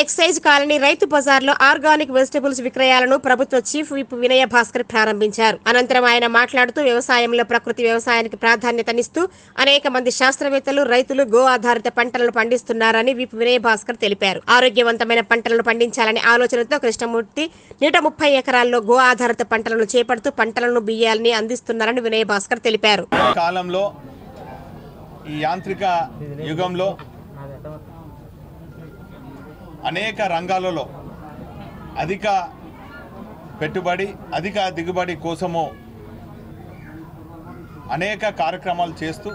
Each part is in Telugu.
ఎక్సైజ్ కాలనీ రైతు బజార్లో ఆర్గానిక్ వెజిటబుల్స్ విక్రయాలను ప్రభుత్వ చీఫ్ విప్ వినయ భాస్కర్ ప్రారంభించారు అనంతరం ఆయన మాట్లాడుతూ వ్యవసాయంలో ప్రకృతి వ్యవసాయానికి ప్రాధాన్యతనిస్తూ అనేక మంది శాస్త్రవేత్తలు రైతులు గో ఆధారిత పంటలను పండిస్తున్నారని విప్ వినయ భాస్కర్ తెలిపారు ఆరోగ్యవంతమైన పంటలను పండించాలనే ఆలోచనతో కృష్ణమూర్తి నూట ముప్పై ఎకరాల్లో గో ఆధారిత పంటలను చేపడుతూ పంటలను బియ్యాలని అందిస్తున్నారని వినయ భాస్కర్ తెలిపారు కాలంలో ఈ యాంత్రిక యుగంలో అనేక రంగాలలో అధిక పెట్టుబడి అధిక దిగుబడి కోసము అనేక కార్యక్రమాలు చేస్తూ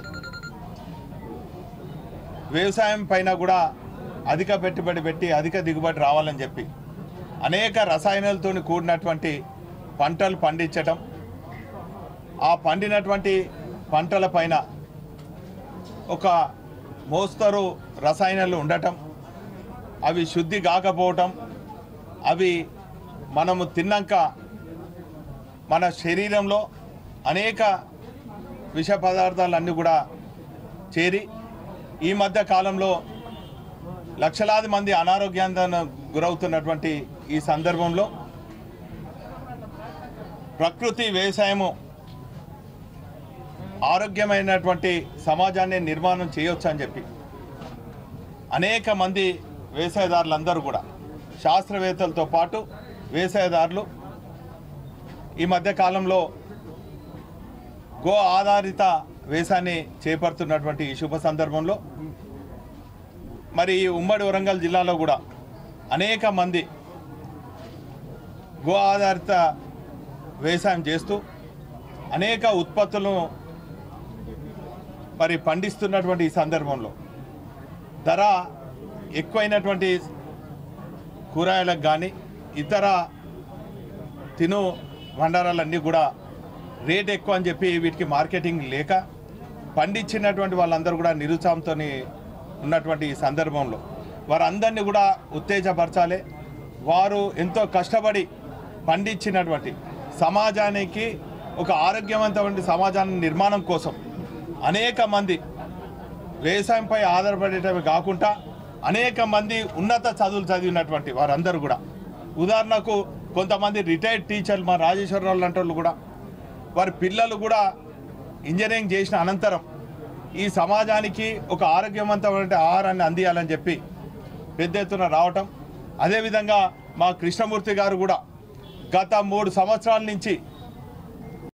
వ్యవసాయం పైన కూడా అధిక పెట్టుబడి పెట్టి అధిక దిగుబడి రావాలని చెప్పి అనేక రసాయనాలతో కూడినటువంటి పంటలు పండించటం ఆ పండినటువంటి పంటల పైన ఒక మోస్తరు రసాయనాలు ఉండటం అవి శుద్ధి కాకపోవటం అవి మనము తిన్నాక మన శరీరంలో అనేక విష పదార్థాలన్నీ కూడా చేరి ఈ మధ్య కాలంలో లక్షలాది మంది అనారోగ్యానికి గురవుతున్నటువంటి ఈ సందర్భంలో ప్రకృతి వ్యవసాయము ఆరోగ్యమైనటువంటి సమాజాన్ని నిర్మాణం చేయొచ్చు అని చెప్పి అనేక మంది వ్యవసాయదారులందరూ కూడా శాస్త్రవేత్తలతో పాటు వ్యవసాయదారులు ఈ మధ్య కాలంలో గో ఆధారిత వ్యవసాయాన్ని చేపడుతున్నటువంటి ఈ శుభ సందర్భంలో మరి ఈ ఉమ్మడి వరంగల్ జిల్లాలో కూడా అనేక మంది గో ఆధారిత వ్యవసాయం చేస్తూ అనేక ఉత్పత్తులను మరి పండిస్తున్నటువంటి ఈ సందర్భంలో ధర ఎక్కువైనటువంటి కూరగాయలకు కానీ ఇతర తిను భండారాలన్నీ కూడా రేట్ ఎక్కువ అని చెప్పి వీటికి మార్కెటింగ్ లేక పండించినటువంటి వాళ్ళందరూ కూడా నిరుత్సాహంతో ఉన్నటువంటి ఈ సందర్భంలో వారందరినీ కూడా ఉత్తేజపరచాలి వారు ఎంతో కష్టపడి పండించినటువంటి సమాజానికి ఒక ఆరోగ్యవంతమైన సమాజాన్ని నిర్మాణం కోసం అనేక మంది వ్యవసాయంపై ఆధారపడేటవి కాకుండా అనేక మంది ఉన్నత చదువులు చదివినటువంటి వారందరూ కూడా ఉదాహరణకు కొంతమంది రిటైర్డ్ టీచర్లు మా రాజేశ్వరరావు లాంటి వాళ్ళు కూడా వారి పిల్లలు కూడా ఇంజనీరింగ్ చేసిన అనంతరం ఈ సమాజానికి ఒక ఆరోగ్యవంతమైన ఆహారాన్ని అందియాలని చెప్పి పెద్ద ఎత్తున రావటం అదేవిధంగా మా కృష్ణమూర్తి గారు కూడా గత మూడు సంవత్సరాల నుంచి